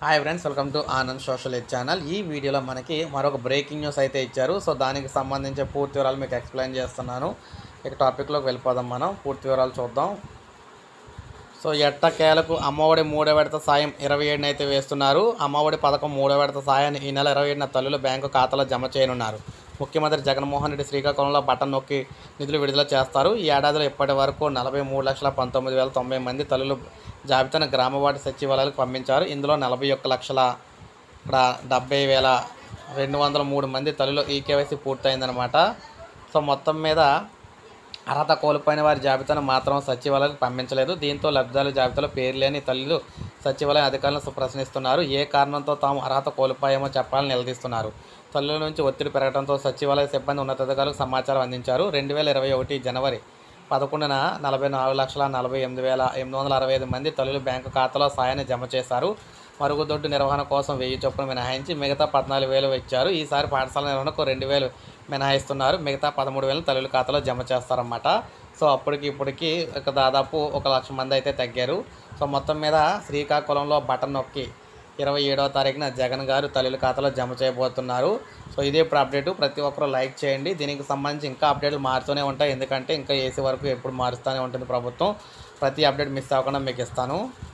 hi friends welcome to Anand social aid channel ఈ వీడియోలో మనకి మరొక బ్రేకింగ్ న్యూస్ అయితే ఇచ్చారు సో దానికి సంబంధించి పూర్తి వివరాలు మీకు ఎక్స్ప్లెయిన్ చేస్తున్నాను ఇక టాపిక్లోకి వెళ్ళిపోదాం మనం పూర్తి వివరాలు చూద్దాం సో ఎట్టకేలకు అమ్మఒడి మూడో విడత సాయం ఇరవై ఏడున అయితే వేస్తున్నారు అమ్మఒడి పథకం మూడో విడత సాయాన్ని ఈ నెల ఇరవై ఏడున తల్లులు బ్యాంకు ఖాతాలో జమ చేయనున్నారు ముఖ్యమంత్రి జగన్మోహన్ రెడ్డి శ్రీకాకుళంలో బటన్ నొక్కి నిధులు విడుదల చేస్తారు ఈ ఏడాదిలో ఇప్పటి వరకు నలభై మూడు లక్షల పంతొమ్మిది వేల తొంభై మంది తల్లులు జాబితాను గ్రామవార్డు సచివాలయాలకు పంపించారు ఇందులో నలభై ఒక్క లక్షల ఇక్కడ డెబ్బై వేల రెండు వందల మూడు మంది తల్లులు ఈ కేవైసీ పూర్తయిందనమాట సో మొత్తం మీద అర్హత కోల్పోయిన వారి జాబితాను మాత్రం సచివాలయాలకు పంపించలేదు దీంతో లబ్ధిదారుల జాబితాలో పేరు లేని తల్లులు సచివాలయం అధికారులను ప్రశ్నిస్తున్నారు ఏ కారణంతో తాము అర్హత కోల్పోయామో చెప్పాలని నిలదీస్తున్నారు తల్లుల నుంచి ఒత్తిడి పెరగడంతో సచివాలయ సిబ్బంది ఉన్నతాధికారులకు సమాచారం అందించారు రెండు వేల ఇరవై ఒకటి జనవరి పదకొండున నలభై నాలుగు లక్షల నలభై ఎనిమిది వేల ఎనిమిది వందల అరవై ఐదు మంది తల్లులు బ్యాంకు ఖాతాలో సాయాన్ని జమ చేశారు మరుగుదొడ్డు నిర్వహణ కోసం వెయ్యి చొప్పున మినహాయించి మిగతా పద్నాలుగు వేలు ఇచ్చారు ఈసారి పాఠశాల నిర్వహణకు రెండు వేలు మినహాయిస్తున్నారు మిగతా పదమూడు వేలు తల్లుల ఖాతాలో జమ చేస్తారన్నమాట సో అప్పటికి ఇప్పటికి ఒక దాదాపు ఒక లక్ష మంది అయితే తగ్గారు సో మొత్తం మీద శ్రీకాకుళంలో బటన్ నొక్కి ఇరవై ఏడవ తారీఖున జగన్ గారు తల్లుల ఖాతాలో జమ చేయబోతున్నారు సో ఇదే ఇప్పుడు అప్డేట్ ప్రతి ఒక్కరూ లైక్ చేయండి దీనికి సంబంధించి ఇంకా అప్డేట్లు మారుతూనే ఉంటాయి ఎందుకంటే ఇంకా ఏసీ వరకు ఎప్పుడు మారుస్తూనే ఉంటుంది ప్రభుత్వం ప్రతి అప్డేట్ మిస్ అవ్వకుండా మీకు ఇస్తాను